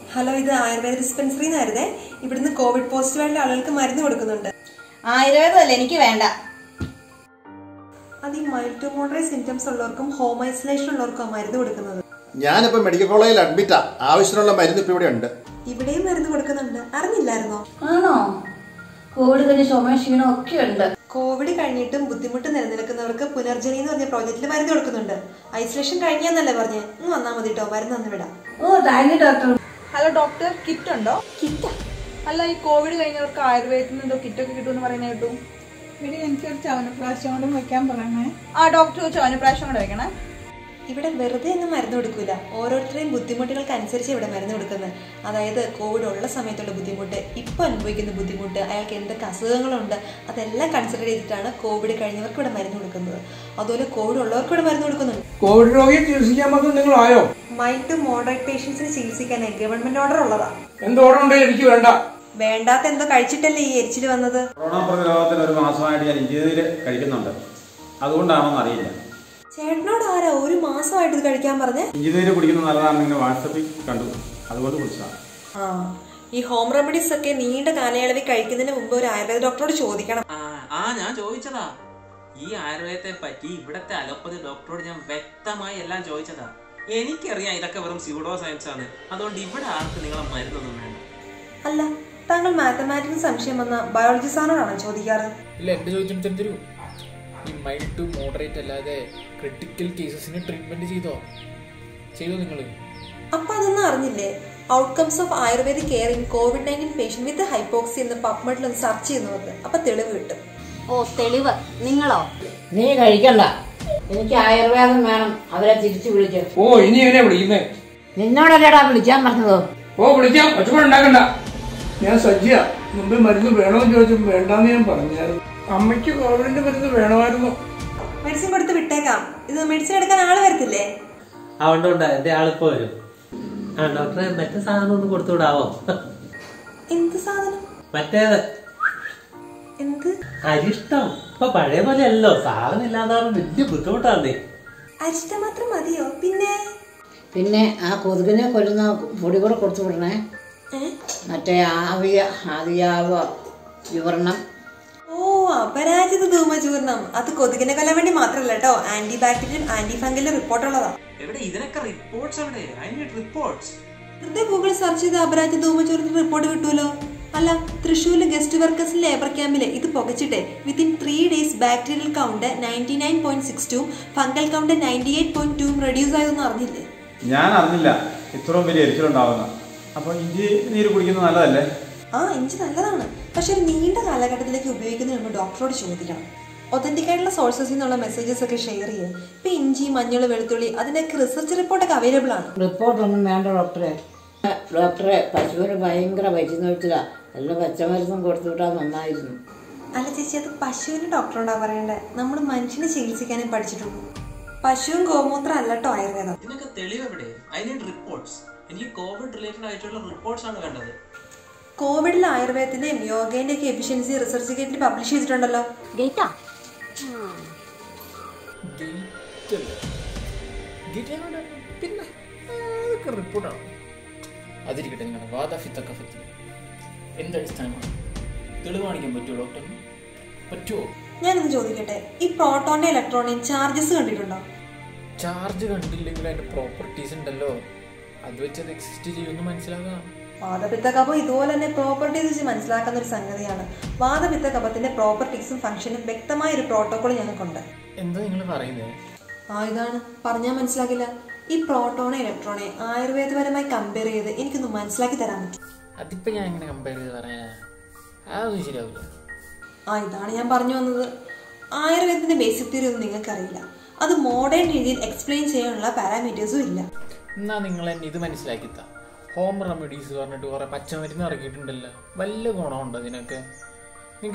Hello ഇത് Ayurveda dispensary എന്നായിരുന്നേ ഇവിടുന്ന് Covid പോസിറ്റീവായിട്ടുള്ള ആളുകൾക്ക് മരുന്ന് കൊടുക്കുന്നുണ്ട് ആയുർവേദമല്ല എനിക്ക് വേണ്ട അത് ഈ മൈൽഡ് ടു മോഡറേറ്റ് സിംറ്റംസ് ഉള്ളവർക്കും ഹോം ഐസൊലേഷൻ ഉള്ളവർക്കും ആ മരുന്ന് കൊടുക്കുന്നത് ഞാനിപ്പോൾ മെഡിക്കൽ കോളേജിൽ അഡ്മിറ്റാ ആവശ്യത്തിനുള്ള മരുന്ന് ഇപ്പോൾ ഇവിടെ ഉണ്ട് ഇവിടെയും മരുന്ന് കൊടുക്കുന്നുണ്ട് അറിഞ്ഞില്ലായിരുന്നോ ആണോ കോവിഡ് കഴിഞ്ഞ ചുമ ക്ഷീണം ഒക്കെ ഉണ്ട് കോവിഡ് കഴിഞ്ഞിട്ടും ബുദ്ധിമുട്ട് നിലനിൽക്കുന്നവർക്ക് പുനർജനി എന്ന് പറഞ്ഞ പ്രോജക്റ്റിൽ മരുന്ന് കൊടുക്കുന്നുണ്ട് ഐസൊലേഷൻ കഴിഞ്ഞാന്നല്ലേ പറഞ്ഞേ ഇന്ന് വന്നാൽ മതി കേട്ടോ മരുന്ന് തന്നു വിടാം ഓ thank you doctor hello doctor kit ഉണ്ടോ കിറ്റ് അല്ല ഈ കോവിഡ് കഴിഞ്ഞവർക്ക് ആയുർവേദത്തിൽ നിന്ന് എന്തോ കിറ്റൊക്കെ കിട്ടുമെന്ന് പറയുന്നത് കേട്ടു ഇവിടെ എനിക്കൊരു ചവനപ്രാവശ്യം കൂടെ വെക്കാൻ പറയണേ ആ ഡോക്ടർ ചവനപ്രാവശ്യം കൂടെ വെക്കണേ ഇവിടെ വെറുതെ ഒന്നും മരുന്ന് കൊടുക്കൂല ഓരോരുത്തരെയും ബുദ്ധിമുട്ടുകൾക്ക് അനുസരിച്ച് ഇവിടെ മരുന്ന് കൊടുക്കുന്നത് അതായത് കോവിഡ് ഉള്ള സമയത്തുള്ള ബുദ്ധിമുട്ട് ഇപ്പോൾ അനുഭവിക്കുന്ന ബുദ്ധിമുട്ട് അയാൾക്ക് എന്തൊക്കെ അസുഖങ്ങളുണ്ട് അതെല്ലാം കൺസിഡർ ചെയ്തിട്ടാണ് കോവിഡ് കഴിഞ്ഞവർക്ക് ഇവിടെ മരുന്ന് കൊടുക്കുന്നത് അതുപോലെ കോവിഡ് ഉള്ളവർക്ക് ഇവിടെ മരുന്ന് കൊടുക്കുന്നുണ്ട് കോവിഡ് രോഗിയെ ചികിത്സിക്കാൻ മാത്രം നിങ്ങളായോ മൈൽഡ് ടു മോഡറേറ്റ് പേഷ്യൻസിന് ചികിത്സിക്കാനായി ഗവൺമെന്റ് ഓർഡർ ഉള്ളതാ എന്ത് ഓർഡർ ഉണ്ടെങ്കിൽ എനിക്ക് വേണ്ട വേണ്ടാത്ത എന്തോ കഴിച്ചിട്ടല്ലേ ഈ എരിച്ചിൽ വന്നത് കൊറോണ പ്രതിരോധത്തിന് ഒരു മാസമായിട്ട് ഞാൻ ഇഞ്ചിയിൽ കഴിക്കുന്നുണ്ട് അതുകൊണ്ടാണോന്ന് അറിയില്ല ചേട്ടനോട് ആരാ ഒരു മാസമായിട്ട് ഇത് കഴിക്കാൻ പറഞ്ഞേ ഇഞ്ചിനീര് കുടിക്കുന്നത് നല്ലതാണെന്ന് ഇങ്ങനെ വാട്സപ്പിൽ കണ്ടു അതുകൊണ്ട് കുടിച്ചതാണ് ആ ഈ ഹോം റെമഡീസ് ഒക്കെ നീണ്ട കാലയളവിൽ കഴിക്കുന്നതിന് മുമ്പ് ഒരു ആയുർവേദ ഡോക്ടറോട് ചോദിക്കണം ആ ആ ഞാൻ ചോദിച്ചതാ ഈ ആയുർവേദത്തെ പറ്റി ഇവിടത്തെ അലോപ്പതി ഡോക്ടറോട് ഞാൻ വ്യക്തമായി എല്ലാം ചോദിച്ചതാ എനിക്കറിയാം ഇതൊക്കെ വെറും സ്യൂഡോ സയൻസ് ആണ് അതുകൊണ്ട് ഇവിടെ ആർക്ക് നിങ്ങളെ മരുന്നൊന്നും വേണ്ട അല്ല താങ്കൾ മാത്തമാറ്റിക്സ് സംശയം വന്ന ബയോളജി സാറിനോടാണോ ചോദിക്കാറ് ഇല്ല എൻ്റെ ചോദിച്ചിട്ട് തരൂ ഈ മൈൽഡ് ടു മോഡറേറ്റ് അല്ലാതെ ക്രിട്ടിക്കൽ കേസസിന് ട്രീറ്റ്മെന്റ് ചെയ്തോ ചെയ്തോ നിങ്ങൾ അപ്പൊ അതൊന്നും അറിഞ്ഞില്ലേ outcomes of ayurvedic care in COVID nineteen patient with hypoxia എന്ന് പബ്മെഡിൽ ഒന്ന് സെർച്ച് ചെയ്ത് നോക്ക് അപ്പൊ തെളിവ് കിട്ടും ഓ തെളിവ് നിങ്ങളോ നീ കഴിക്കണ്ട എനിക്ക് ആയുർവേദം വേണം അവരെ തിരിച്ചു വിളിച്ച് ഓ ഇനി എങ്ങനെ വിളിക്കുന്നേ നിന്നോടല്ലേടാ വിളിക്കാൻ പറഞ്ഞത് ഓ വിളിക്കാം ഒറ്റപ്പാട് ഉണ്ടാക്കണ്ട ഞാൻ സജ്ജ മുമ്പ് മരുന്ന് വേണമെന്ന് ചോദിച്ചപ്പോൾ വേണ്ടാന്ന് ഞാൻ പറഞ്ഞായിരുന്നു അമ്മയ്ക്ക് കോവിഡിന്റെ മരുന്ന് വേണമായിരുന്നു മെഡിസിൻ കൊടുത്ത് വിട്ടേക്കാം ഇത് മെഡിസിൻ എടുക്കാൻ ആള് വരത്തില്ലേ ആ ഉണ്ട് ഉണ്ട് എന്റെ ആളിപ്പോ വരും ആ ഡോക്ടറെ മറ്റേ സാധനം ഒന്ന് കൊടുത്തു വിടാവോ എന്ത് സാധനം മറ്റേത് എന്ത് അരിഷ്ടം ഇപ്പൊ പഴയ പോലെ അല്ലല്ലോ സാധനം ഇല്ലാതാണ് വലിയ ബുദ്ധിമുട്ടാണ് അരിഷ്ട മാത്രം മതിയോ പിന്നെ പിന്നെ ആ കൊതുകിനെ കൊല്ലുന്ന പൊടി കൂടെ കൊടുത്തു വിടണേ ഏ? മറ്റേ ആവിയ ആദിയാവ് വിവരണം ഓ അപരാജിത ധൂമചൂർണം അത് കൊതുകിനെ കൊല്ലാൻ വേണ്ടി മാത്രമല്ല കേട്ടോ ആന്റി ബാക്ടീരിയൽ ആന്റി ഫംഗലിന്റെ റിപ്പോർട്ട് ഉള്ളതാ എവിടെ ഇതിനൊക്കെ റിപ്പോർട്ട്സ് എവിടെ ഐ നീഡ് റിപ്പോർട്ട്സ് വെറുതെ ഗൂഗിൾ സെർച്ച് ചെയ്ത് അപരാജിത ധൂമചൂർണത്തിന്റെ റിപ്പോർട്ട് കിട്ടുമല്ലോ അല്ല തൃശ്ശൂരിലെ ഗസ്റ്റ് വർക്കേഴ്സ് ലേബർ ക്യാമ്പില് ഇത് പുകച്ചിട്ടെ within three days bacterial count ninety nine point six two fungal count ninety eight point two reduce ആയതൊന്നും അറിഞ്ഞില്ലേ ഞാൻ അറിഞ്ഞില്ല ഇത്രയും വലിയ എരിച്ചിലുണ്ടാവുന്ന അപ്പോൾ ഇഞ്ചി നീര് കുടിക്കുന്നത് നല്ലതല്ലേ ആ ഇഞ്ചി നല്ലതാണ് പക്ഷെ ഒരു നീണ്ട കാലഘട്ടത്തിലേക്ക് ഉപയോഗിക്കുന്നതിന് മുമ്പ് ഡോക്ടറോട് ചോദിക്കണം ഒതന്റിക് ആയിട്ടുള്ള സോഴ്സസിൽ നിന്നുള്ള മെസ്സേജസ് ഒക്കെ ഷെയർ ചെയ്യുക ഇപ്പൊ ഇഞ്ചി മഞ്ഞൾ വെളുത്തുള്ളി അതിനൊക്കെ റിസർച്ച് റിപ്പോർട്ടൊക്കെ അവൈലബിൾ ആണ് റിപ്പോർട്ടൊന്നും വേണ്ട ഡോക്ടറെ ഡോക്ടറെ പശുവിന് ഭയങ്കര വയറ്റുന്നൊഴിച്ചില്ല നല്ല പച്ചമരുന്നും കൊടുത്തു വിട്ടാൽ നന്നായിരുന്നു അല്ല ചേച്ചി അത് പശുവിന് ഡോക്ടറോടാ പറയണ്ടേ നമ്മൾ മനുഷ്യനെ ചികിത്സിക്കാനേ പഠിച്ചിട്ടുള്ളൂ പശുവും ഗോമൂത്രം അല്ല കേട്ടോ ആയുർവേദം ഇതിനൊക്കെ തെളിവ് എവിടെ ഐ നീഡ് റിപ്പോർട്ട്സ് എനിക്ക് കോവിഡ് റിലേറ്റഡ് ആയിട്ടുള്ള റിപ്പോർട്ട്സ് ആണ് വേണ്ടത് കോവിഡിൽ ആയുർവേദത്തിന്റെയും യോഗേന്റെ ഒക്കെ എഫിഷ്യൻസി റിസർച്ച് ഗേറ്റിൽ പബ്ലിഷ് ചെയ്തിട്ടുണ്ടല്ലോ ഗേറ്റാ ഗേറ്റ് അല്ല ഗേറ്റ് ഞാൻ കണ്ടായിരുന്നു. പിന്നെ അതൊക്കെ റിപ്പോർട്ടാണ് അതിരിക്കട്ടെ നിങ്ങളുടെ വാദഫിത്തൊക്കെ പറ്റി എന്തടിസ്ഥാനമാണ് തെളിവ് കാണിക്കാൻ പറ്റുമോ ഡോക്ടറിന് പറ്റുമോ ഞാനൊന്ന് ചോദിക്കട്ടെ ഈ പ്രോട്ടോണിന്റെ ഇലക്ട്രോണിയും ചാർജസ് കണ്ടിട്ടുണ്ടോ ചാർജ് കണ്ടില്ലെങ്കിൽ അതിന്റെ പ്രോപ്പർട്ടീസ് ഉണ്ടല്ലോ അത് വെച്ച് അത് എക്സിസ്റ്റ് ചെയ്യുമെന്ന് മനസ്സിലാകാം വാദപിത്ത കഫം ഇതുപോലെ തന്നെ പ്രോപ്പർട്ടീസ് വെച്ച് മനസ്സിലാക്കുന്ന ഒരു സംഗതിയാണ് വാദപിത്ത കഫത്തിന്റെ പ്രോപ്പർട്ടീസും ഫംഗ്ഷനും വ്യക്തമായ ഒരു പ്രോട്ടോകോൾ ഞങ്ങൾക്കുണ്ട് എന്താ നിങ്ങൾ പറയുന്നത് ആ ഇതാണ് പറഞ്ഞാൽ മനസ്സിലാക്കില്ല ഈ പ്രോട്ടോണെ ഇലക്ട്രോണെ ആയുർവേദപരമായി കമ്പയർ ചെയ്ത് എനിക്കൊന്ന് മനസ്സിലാക്കി തരാൻ പറ്റും അതിപ്പോ ഞാൻ എങ്ങനെ കമ്പയർ ചെയ്ത് പറയാ അതൊന്നും ശരിയാവില്ല ആ ഇതാണ് ഞാൻ പറഞ്ഞു വന്നത് ആയുർവേദത്തിന്റെ ബേസിക് തിയറി ഒന്നും നിങ്ങൾക്കറിയില്ല അത് മോഡേൺ രീതിയിൽ എക്സ്പ്ലെയിൻ ചെയ്യാനുള്ള പാരാമീറ്റേഴ്സും ഇല്ല എന്നാ നിങ്ങൾ എന്നെ ഇത് മനസ്സിലാക്കിത്ത ഹോം റെമഡീസ് പറഞ്ഞിട്ട് കുറെ പച്ചമരുന്ന് ഇറക്കിയിട്ടുണ്ടല്ലോ വല്ല ഗുണമുണ്ടോ ഇതിനൊക്കെ നിങ്ങൾക്ക്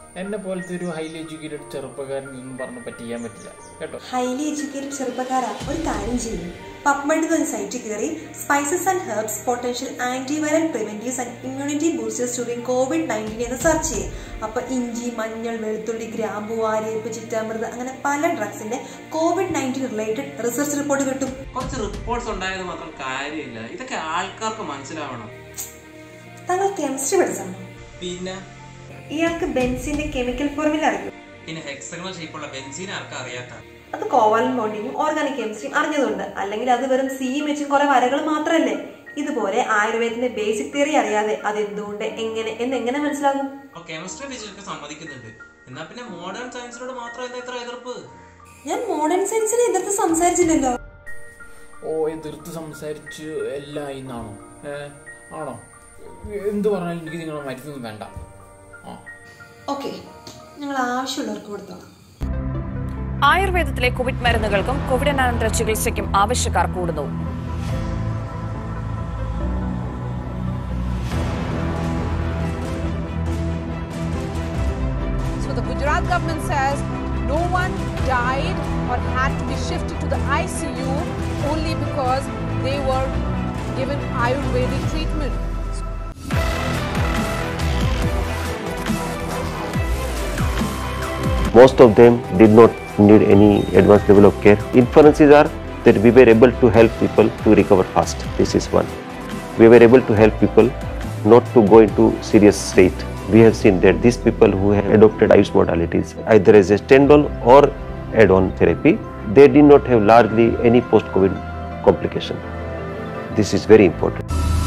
എന്നെ പോലത്തെ ഒരു ഹൈലി എഡ്യൂക്കേറ്റഡ് ചെറുപ്പക്കാരൻ ഒന്നും പറഞ്ഞ് പറ്റിക്കാൻ പറ്റില്ല കേട്ടോ ഹൈലി എഡ്യൂക്കേറ്റഡ് ചെറുപ്പക്കാരാ ഒരു കാര്യം ചെയ്യും പബ്മെഡ് എന്ന സൈറ്റിൽ കയറി spices and herbs potential antiviral preventives and immunity boosters during COVID nineteen എന്ന് സെർച്ച് ചെയ്യും അപ്പൊ ഇഞ്ചി മഞ്ഞൾ വെളുത്തുള്ളി ഗ്രാമ്പു ആര്യപ്പ് ചിറ്റാമൃത് അങ്ങനെ പല ഡ്രഗ്സിന്റെ COVID nineteen related research report കിട്ടും കുറച്ച് റിപ്പോർട്ട്സ് ഉണ്ടായത് മാത്രം കാര്യമില്ല ഇതൊക്കെ ആൾക്കാർക്ക് മനസ്സിലാവണം താങ്കൾ കെമിസ്ട്രി പഠിച്ചാണോ പിന്നെ ഇയാൾക്ക് ബെൻസിന്റെ കെമിക്കൽ ഫോർമുല അറിയും പിന്നെ ഹെക്സഗണൽ ഷേപ്പുള്ള ബെൻസീൻ ആർക്കും അറിയാത്ത അത് കോവാലൻ ബോണ്ടിങ്ങും ഓർഗാനിക് കെമിസ്ട്രിയും അറിഞ്ഞതുകൊണ്ട് അല്ലെങ്കിൽ അത് വെറും സിയും എച്ചും കുറെ വരകൾ മാത്രമല്ലേ ഇതുപോലെ ആയുർവേദത്തിന്റെ ബേസിക് തിയറി അറിയാതെ അത് എന്തുകൊണ്ട് എങ്ങനെ എന്ന് എങ്ങനെ മനസ്സിലാകും അപ്പൊ കെമിസ്ട്രി ഫിസിക്സ് സമ്മതിക്കുന്നുണ്ട് എന്നാ പിന്നെ മോഡേൺ സയൻസിനോട് മാത്രം എന്താ ഇത്ര എതിർപ്പ് ഞാൻ മോഡേൺ സയൻസിനെ എതിർത്ത് സംസാരിച്ചില്ലല്ലോ ഓ എതിർത്ത് സംസാരിച്ച് എല്ലാം ഇന്നാണോ ഏ ആണോ എന്ത് പറഞ്ഞാലും എനിക്ക് നിങ്ങളെ മരുന്നൊന്നും വേണ്ട ആ ഓക്കെ ഞങ്ങൾ ആവശ്യമുള്ളവർക്ക് കൊടുത്തോളാം ആയുർവേദത്തിലെ കോവിഡ് മരുന്നുകൾക്കും കോവിഡിനാനന്തര ചികിത്സയ്ക്കും ആവശ്യക്കാർ കൂടുന്നു So the Gujarat government says no one died or had to be shifted to the ICU only because they were given Ayurvedic treatment. Most of them did not need any advanced level of care. Inferences are that we were able to help people to recover fast. This is one. We were able to help people not to go into serious state. We have seen that these people who have adopted Ayush modalities, either as a standalone or add-on therapy, they did not have largely any post-COVID complication. This is very important.